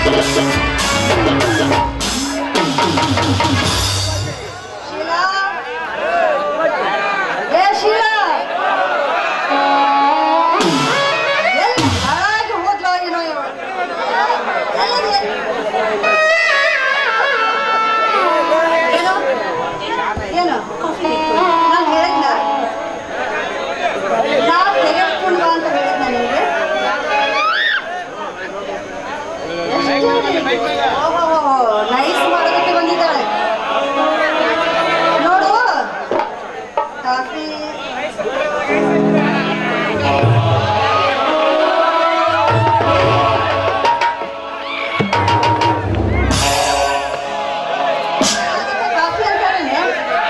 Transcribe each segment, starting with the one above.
ಶೀಲಾ ಏ ಶೀಲಾ ಎಲ್ಲಿ ಹಾಳಾಗಿ ಹೋದ್ಲೋ ಏನೋ ಇವಳು ಎಲ್ಲಿದೆ? ಏನು ಏನು ನಾನು ಹೇಳಿದ್ನ ನಾ ತೆಗೆದುಕೊಂಡು ಬಾ ಅಂತ ಹೇಳಿದ್ನ ನಿನಗೆ ನೈಸ್ ಮಾಡೋದಕ್ಕೆ ಬಂದಿದ್ದಾಳೆ ನೋಡು ಕಾಫಿ ಕಾಫಿ ಅಂತಾರೇನೆ?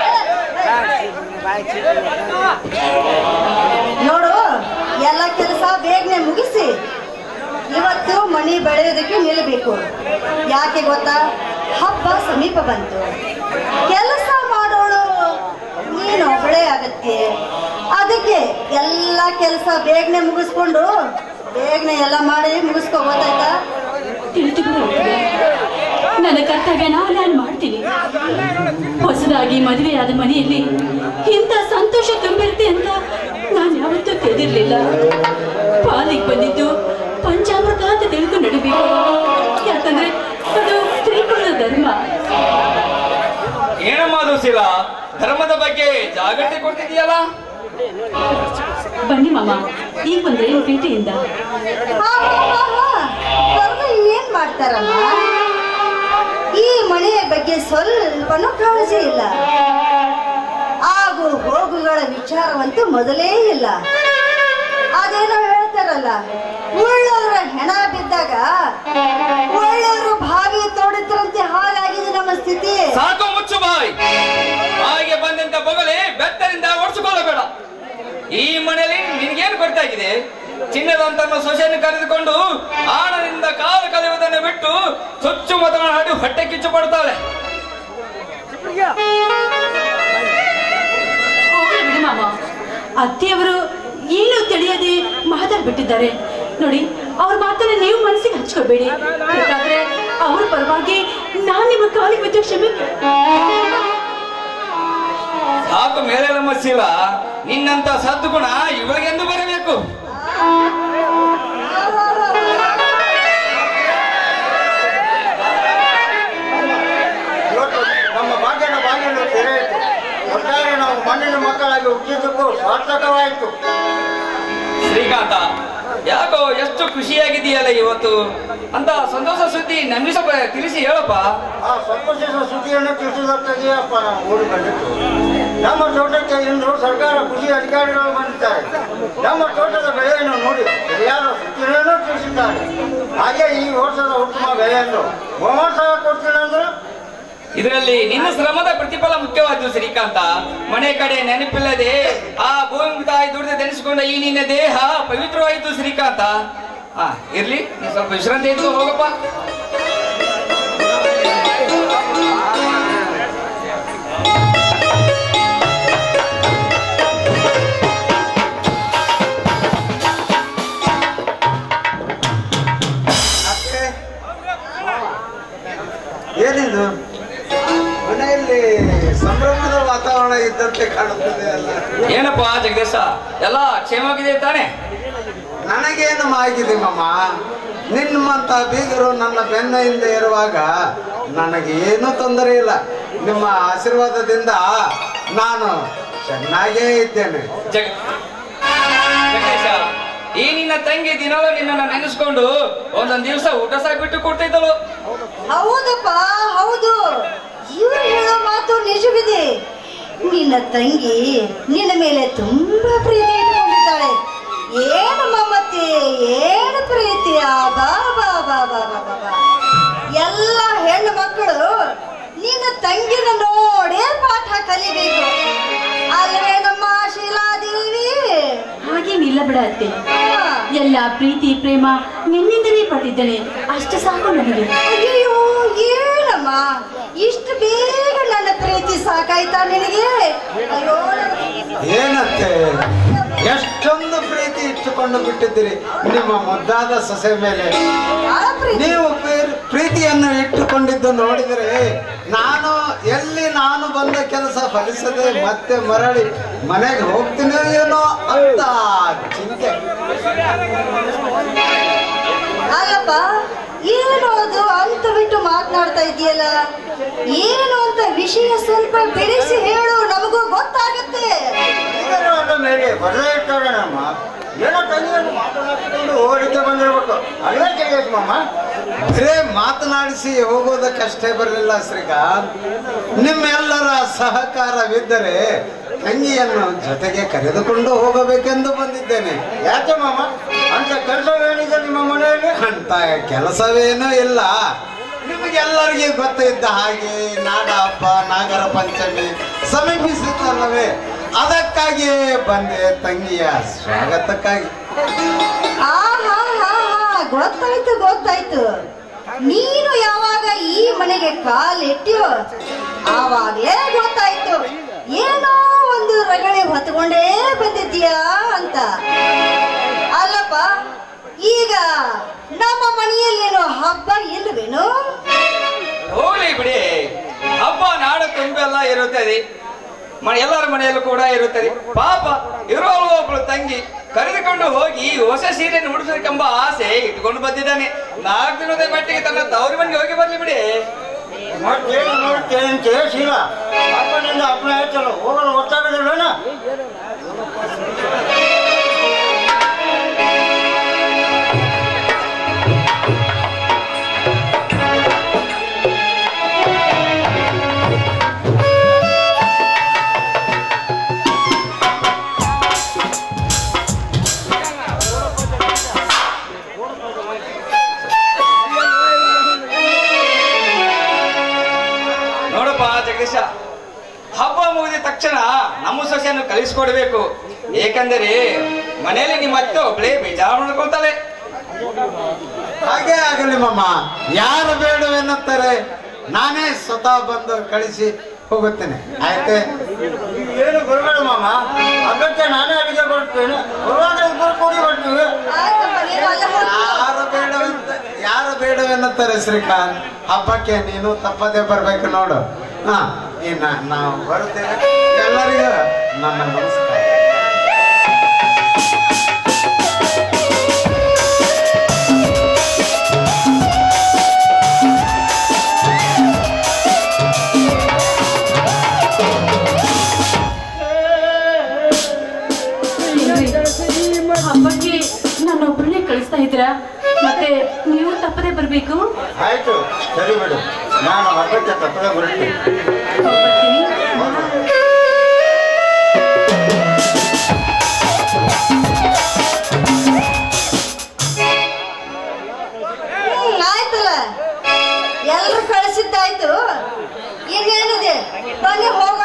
ನೋಡು ಎಲ್ಲ ಕೆಲಸ ಬೇಗನೆ ಮುಗಿಸಿ ಇವತ್ತು ಮಣಿ ಬೆಳೆಯೋದಕ್ಕೆ ನಿಲ್ಲಬೇಕು ಯಾಕೆ ಗೊತ್ತಾ ಹಬ್ಬ ಸಮೀಪ ಬಂತು ಕೆಲಸ ಮಾಡೋಳು ನೀನು ಒಬ್ಬಳೇ ಆಗತ್ತೆ ಅದಕ್ಕೆ ಎಲ್ಲ ಕೆಲಸ ಬೇಗನೆ ಮುಗಿಸ್ಕೊಂಡು ಬೇಗನೆ ಎಲ್ಲ ಮಾಡಿ ಮುಗಿಸ್ಕೊ ಗೊತ್ತಾಯ್ತಾ ತಿಳಿದು ಬಿಡುತ್ತದೆ ನನ್ನ ಕರ್ತವ್ಯನ ನಾನು ಮಾಡ್ತೀನಿ ಹೊಸದಾಗಿ ಮದುವೆಯಾದ ಮನೆಯಲ್ಲಿ ಇಂಥ ಸಂತೋಷ ತುಂಬಿರುತ್ತೆ ಅಂತ ನಾನು ಯಾವತ್ತೂ ತಿಳಿದಿರ್ಲಿಲ್ಲ ಪಾಲಿಗೆ ಬಂದಿದ್ದು ಪಂಚಾಮೃತ ಅಂತ ತಿಳ್ಕೊಂಡು ನಡಿಬೇಕು ಯಾಕಂದ್ರೆ ಅದು ತ್ರಿಪುರದ ಧರ್ಮ ಏನಮ್ಮ ಅದು ಶೀಲ ಧರ್ಮದ ಬಗ್ಗೆ ಜಾಗೃತಿ ಕೊಡ್ತಿದೀಯಲ್ಲ ಬನ್ನಿ ಮಾಮ ಈಗ ಬಂದ್ರೆ ಪ್ರೀತಿಯಿಂದ ಹಾ, ಹಾ, ಹಾ, ಹಾ. ಕರ್ದು ಏನ್ ಮಾಡ್ತಾರಮ್ಮ ಈ ಮನೆಯ ಬಗ್ಗೆ ಸ್ವಲ್ಪನೂ ಕಾಳಜಿ ಇಲ್ಲ ಆಗು ಹೋಗುಗಳ ವಿಚಾರವಂತೂ ಮೊದಲೇ ಇಲ್ಲ ಅದೇನೋ ಹೇಳ್ತಾರಲ್ಲ ಉಳ್ಳವರ ಹೆಣ ಬಿದ್ದಾಗ ಒಳ್ಳೆಯವರು ಭಾವಿ ತೋಡಿದ್ರಂತೆ ಹಾಗಾಗಿದೆ ನಮ್ಮ ಸ್ಥಿತಿ ಸಾಕು ಮುಚ್ಚು ಬಾಯ್ ಹಾಗೆ ಬಂದಂತ ಬೊಗಲಿ ಬೆತ್ತರಿಂದ ಓಡಿಸಿಕೊಳ್ಳಬೇಡ ಈ ಮನೆಯಲ್ಲಿ ನಿನ್ಗೇನು ಗೊತ್ತಾಗಿದೆ ಚಿನ್ನದಂತ ಸೊಸೆಯನ್ನು ಕರೆದುಕೊಂಡು ಆಣದಿಂದ ಕಾಲು ಕಲಿಯುವುದನ್ನು ಬಿಟ್ಟು ಸೊಚ್ಚು ಮಾತನಾಡಿ ಹೊಟ್ಟೆ ಕಿಚ್ಚು ಪಡ್ತಾಳೆ ಹೋಗ್ಲಿ ಬಿಡಿ ಮಾಮ ಅತ್ತೆಯವರು ಏನು ತಿಳಿಯದೆ ಮಾತಾಡ್ಬಿಟ್ಟಿದ್ದಾರೆ ನೋಡಿ ಅವ್ರ ಮಾತನ್ನ ನೀವು ಮನಸ್ಸಿಗೆ ಹಚ್ಕೋಬೇಡಿ ಬೇಕಾದ್ರೆ ಅವ್ರ ಪರವಾಗಿ ನಾನ್ ನಿಮ್ಮ ಕಾಲಿಗೆ ಬಿದ್ದು ಕ್ಷಮೆ ಸಾಕು ಮೇಲೆ ನಮ್ಮ ಶೀಲ ನಿನ್ನಂತ ಸದ್ಗುಣ ಇವಳಿಗೆಂದು ಬರಬೇಕು ಇವತ್ತು ನಮ್ಮ ಭಾಗ್ಯನ ಬಾಗಿಲು ತೆರೆಯಿತು ಒಟ್ಟಾರೆ ನಾವು ಮಣ್ಣಿನ ಮಕ್ಕಳಾಗಿ ಹುಟ್ಟಿದ್ದಕ್ಕೂ ಸಾರ್ಥಕವಾಯಿತು ಶ್ರೀಕಾಂತ ಯಾಕೋ ಎಷ್ಟು ಖುಷಿಯಾಗಿದೆಯಲ್ಲ ಇವತ್ತು ಅಂತ ಸಂತೋಷ ಸುದ್ದಿ ನಮಗೆ ಸ್ವಲ್ಪ ತಿಳಿಸಿ ಹೇಳಪ್ಪ ಆ ಸಂತೋಷದ ಸುದ್ದಿಯನ್ನು ತಿಳಿಸಿದಕ್ಕಾಗಿಯಪ್ಪ ನಾವು ಓಡಿ ಬಂದಿತ್ತು ನಮ್ಮ ತೋಟಕ್ಕೆ ಇಂದು ಸರ್ಕಾರ ಕೃಷಿ ಅಧಿಕಾರಿಗಳು ಬಂದಿದ್ದಾರೆ ನಮ್ಮ ತೋಟದ ಬೆಳೆಯನ್ನು ನೋಡಿ ಸರಿಯಾದ ಸೂಚನೆಯನ್ನು ತಿಳಿಸಿದ್ದಾರೆ ಹಾಗೆ ಈ ವರ್ಷದ ಉತ್ತಮ ಬೆಳೆಯನ್ನು ಬಹುಮಾನ ಕೊಡ್ತೀನಿ ಅಂದ್ರು ಇದರಲ್ಲಿ ನಿನ್ನ ಶ್ರಮದ ಪ್ರತಿಫಲ ಮುಖ್ಯವಾದ್ದು ಶ್ರೀಕಾಂತ ಮನೆ ಕಡೆ ನೆನಪಿಲ್ಲದೆ ಆ ಭೂಮಿ ತಾಯಿ ದುಡಿದು ನೆನೆಸಿಕೊಂಡ ಈ ನಿನ್ನ ದೇಹ ಪವಿತ್ರವಾಯಿತು ಶ್ರೀಕಾಂತ ಹಾ ಇರ್ಲಿ ನೀನ್ ಸ್ವಲ್ಪ ವಿಶ್ರಾಂತಿ ಇದ್ದು ಹೋಗಪ್ಪ ಅತ್ತೆ ಏನಿದು ಮನೆಯಲ್ಲಿ ಸಂಭ್ರಮದ ವಾತಾವರಣ ಇದ್ದಂತೆ ಕಾಣುತ್ತದೆ ಅಲ್ಲ ಏನಪ್ಪ ಜಗದೀಶ ಎಲ್ಲ ಕ್ಷೇಮವಾಗಿದೆ ತಾನೆ ನನಗೇನು ಆಗಿದೆ ಮಮ್ಮ ನಿಮ್ಮಂತ ಬೀಗರು ನನ್ನ ಬೆನ್ನ ಹಿಂದೆ ಇರುವಾಗ ನನಗೇನು ತೊಂದರೆ ಇಲ್ಲ ನಿಮ್ಮ ಆಶೀರ್ವಾದದಿಂದ ನಾನು ಚೆನ್ನಾಗೇ ಇದ್ದೇನೆ ಜಗ ಜಗದೀಶ ಈ ನಿನ್ನ ತಂಗಿ ದಿನವೂ ನಿನ್ನನ್ನು ನೆನೆಸ್ಕೊಂಡು ಒಂದೊಂದ್ ದಿವಸ ಊಟ ಸಾಕ್ಬಿಟ್ಟು ಕೊಡ್ತಿದ್ದಳು ಹೌದಪ್ಪ ಹೌದು ಇವ್ರು ಹೇಳೋ ಮಾತು ನಿಜವಿದೆ ನಿನ್ನ ತಂಗಿ ನಿನ್ನ ಮೇಲೆ ತುಂಬಾ ಪ್ರೀತಿ ಇಟ್ಕೊಂಡಿದ್ದಾಳೆ ಏನು ಮಮತೆ ಏನು ಪ್ರೀತಿ ಆ ಬಾ ಬಾ ಬಾ ಬಾ ಬಾ ಬಾ ಬಾ. ಎಲ್ಲ ಹೆಣ್ಣು ಮಕ್ಕಳು ನಿನ್ನ ತಂಗಿನ ನೋಡೇ ಪಾಠ ಕಲಿಬೇಕು ಅಲ್ವೇ ನಮ್ಮ ಶೀಲಾದೇವಿ ಹಾಗೇನಿಲ್ಲ ಬಿಡ ಅತ್ತೆ ಹಾ. ಎಲ್ಲ ಪ್ರೀತಿ ಪ್ರೇಮ ನಿನ್ನಿಂದಲೇ ಪಡೆದಿದ್ದೇನೆ ಅಷ್ಟು ಸಾಕು ನನಗೆ ಅಯ್ಯೋ ಏನಮ್ಮ ಇಷ್ಟು ಬೇಗ ನನ್ನ ಪ್ರೀತಿ ಸಾಕಾಯ್ತಾ ನಿನಗೆ ಅಯ್ಯೋ ಏನತ್ತೆ ಎಷ್ಟೊಂದು ಪ್ರೀತಿ ಇಟ್ಟುಕೊಂಡು ಬಿಟ್ಟಿದ್ದೀರಿ ನಿಮ್ಮ ಮುದ್ದಾದ ಸೊಸೆ ಮೇಲೆ ಯಾವ ಪ್ರೀತಿ ನೀವು ಪ್ರೀ- ತಂಗಿಯನ್ನು ಇಟ್ಟುಕೊಂಡಿದ್ದು ನೋಡಿದರೆ ನಾನು ಎಲ್ಲಿ ನಾನು ಬಂದ ಕೆಲಸ ಫಲಿಸದೆ ಮತ್ತೆ ಮರಳಿ ಮನೆಗೆ ಹೋಗ್ತೀನೋ ಏನೋ ಅಂತ ಚಿಂತೆ ಅಲ್ಲಪ್ಪ ಏನು ಅದು ಅಂತ ಬಿಟ್ಟು ಮಾತನಾಡ್ತಾ ಇದೆಯಲ್ಲ ಏನು ಅಂತ ವಿಷಯ ಸ್ವಲ್ಪ ಬಿಡಿಸಿ ಹೇಳು ನಮಗೂ ಗೊತ್ತಾಗುತ್ತೆ ಇದರ ಆದ ಮೇಲೆ ಬರದೇ ಇರ್ತಾರೆ ನಮ್ಮ ಏನೋ ತಂಗಿಯನ್ನು ಮಾತನಾಡಿಕೊಂಡು ಹೋಗಲಿಕ್ಕೆ ಬಂದಿರ್ಬೇಕು ಅಲ್ಲೇ ತಿಳಿಯಬೇಕು ಮಮ್ಮ ಬರೇ ಮಾತನಾಡಿಸಿ ಹೋಗೋದಕ್ಕಷ್ಟೇ ಬರಲಿಲ್ಲ ಶ್ರೀಕಾಂತ್ ನಿಮ್ಮೆಲ್ಲರ ಸಹಕಾರವಿದ್ದರೆ ತಂಗಿಯನ್ನು ಜೊತೆಗೆ ಕರೆದುಕೊಂಡು ಹೋಗಬೇಕೆಂದು ಬಂದಿದ್ದೇನೆ ಯಾಕೆ ಮಾಮ ಅಂತ ಕೆಲಸವೇನಿದೆ ನಿಮ್ಮ ಮನೆಯಲ್ಲಿ ಅಂತ ಕೆಲಸವೇನೂ ಇಲ್ಲ ನಿಮಗೆಲ್ಲರಿಗೂ ಗೊತ್ತಿದ್ದ ಹಾಗೆ ನಾಡ ಹಬ್ಬ ನಾಗರ ಪಂಚಮಿ ಸಮೀಪಿಸುತ್ತಲ್ಲವೇ ಅದಕ್ಕಾಗಿಯೇ ಬಂದೆ ತಂಗಿಯ ಸ್ವಾಗತಕ್ಕಾಗಿ ಆ ಹಾ ಹಾ ಹಾ ಗೊತ್ತಾಯ್ತು ಗೊತ್ತಾಯ್ತು ನೀನು ಯಾವಾಗ ಈ ಮನೆಗೆ ಕಾಲಿಟ್ಟಿಯೋ ಆವಾಗ್ಲೇ ಗೊತ್ತಾಯ್ತು ಏನೋ ಒಂದು ರಗಳೆ ಹೊತ್ಕೊಂಡೇ ಬಂದಿದ್ದೀಯಾ ಅಂತ ಅಲ್ಲಪ್ಪ ಈಗ ನಮ್ಮ ಮನೆಯಲ್ಲೇನೋ ಹಬ್ಬ ಇಲ್ವೇನು ಹೋಗ್ಲಿ ಬಿಡಿ ಹಬ್ಬ ನಾಡ ತುಂಬೆಲ್ಲ ಇರುತ್ತದೆ ಮನೆ ಎಲ್ಲರ ಮನೆಯಲ್ಲೂ ಕೂಡ ಇರುತ್ತದೆ ಪಾಪ ಇರೋಳು ಒಬ್ಳು ತಂಗಿ ಕರೆದುಕೊಂಡು ಹೋಗಿ ಹೊಸ ಸೀರೆಯನ್ನು ಉಡಿಸಬೇಕೆಂಬ ಆಸೆ ಇಟ್ಕೊಂಡು ಬಂದಿದ್ದಾನೆ ನಾಲ್ಕು ದಿನದ ಮಟ್ಟಿಗೆ ತನ್ನ ತವರಿ ಮನೆಗೆ ಹೋಗಿ ಬರ್ಲಿ ಬಿಡಿ ಮತ್ತೇನು ನೋಡ್ತೇನೆ ಅಂತ ಶೀಲ ಅಪ್ಪನಿಂದ ಅಪ್ಪನ ಆಯ್ತಲ್ಲ ಹೋಗಲು ಗೊತ್ತಾಗದಿಲ್ವೇನ ನೋಡಪ್ಪ ಜಗದೀಶ ಹಬ್ಬ ಮುಗಿದ ತಕ್ಷಣ ನಮ್ಮ ಸೊಸೆಯನ್ನು ಕಳಿಸ್ಕೊಡ್ಬೇಕು ಏಕೆಂದರೆ ಮನೆಯಲ್ಲಿ ನಿಮ್ಮ ಅತ್ತೆ ಒಬ್ಳೇ ಬೇಜಾರು ಮಾಡ್ಕೊಳ್ತಾಳೆ ಹಾಗೆ ಆಗಲಿ ಮಮ್ಮ ಯಾರು ಬೇಡವೆನ್ನುತ್ತಾರೆ ನಾನೇ ಸ್ವತಃ ಬಂದು ಕಳಿಸಿ ಹೋಗುತ್ತೇನೆ ಆಯ್ತೆ ಏನು ಬರಬೇಡ ಮಾಮ ಅಗತ್ಯ ನಾನೇ ಅಡಿಗೆ ಕೊಡ್ತೇನೆ ಬರುವಾಗ ಇಬ್ಬರು ಕೂಡಿ ಬರ್ತೀವಿ ಆಯ್ತಪ್ಪ, ನೀನು ಅಲ್ಲೇ ಹೋಗು. ಯಾರು ಬೇಡವೆಂತ ಯಾರು ಬೇಡವೆನ್ನುತ್ತಾರೆ ಶ್ರೀಕಾಂತ್ ಹಬ್ಬಕ್ಕೆ ನೀನು ತಪ್ಪದೆ ಬರ್ಬೇಕು ನೋಡು ಹಾ ಇನ್ನ ನಾವು ಬರುತ್ತೇವೆ ಎಲ್ಲರಿಗೂ ನನ್ನ ನಮಸ್ಕಾರ ಹಬ್ಬಕ್ಕೆ ನನ್ನೊಬ್ಬರನ್ನೇ ಕಳಿಸ್ತಾ ಇದ್ದೀರಾ ಮತ್ತೆ ನೀವು ತಪ್ಪದೆ ಬರ್ಬೇಕು ಆಯ್ತು ಸರಿ ಬಿಡು ನಾನು ಹಬ್ಬಕ್ಕೆ ತಪ್ಪದೆ ಬರುತ್ತೇನೆ ಬರ್ತೀನಿ ಹ್ಮ್, ಆಯ್ತಲ್ಲ ಎಲ್ರು ಕಳಿಸಿದ್ದಾಯ್ತು ಇನ್ನೇನಿದೆ ಬನ್ನಿ ಹೋಗ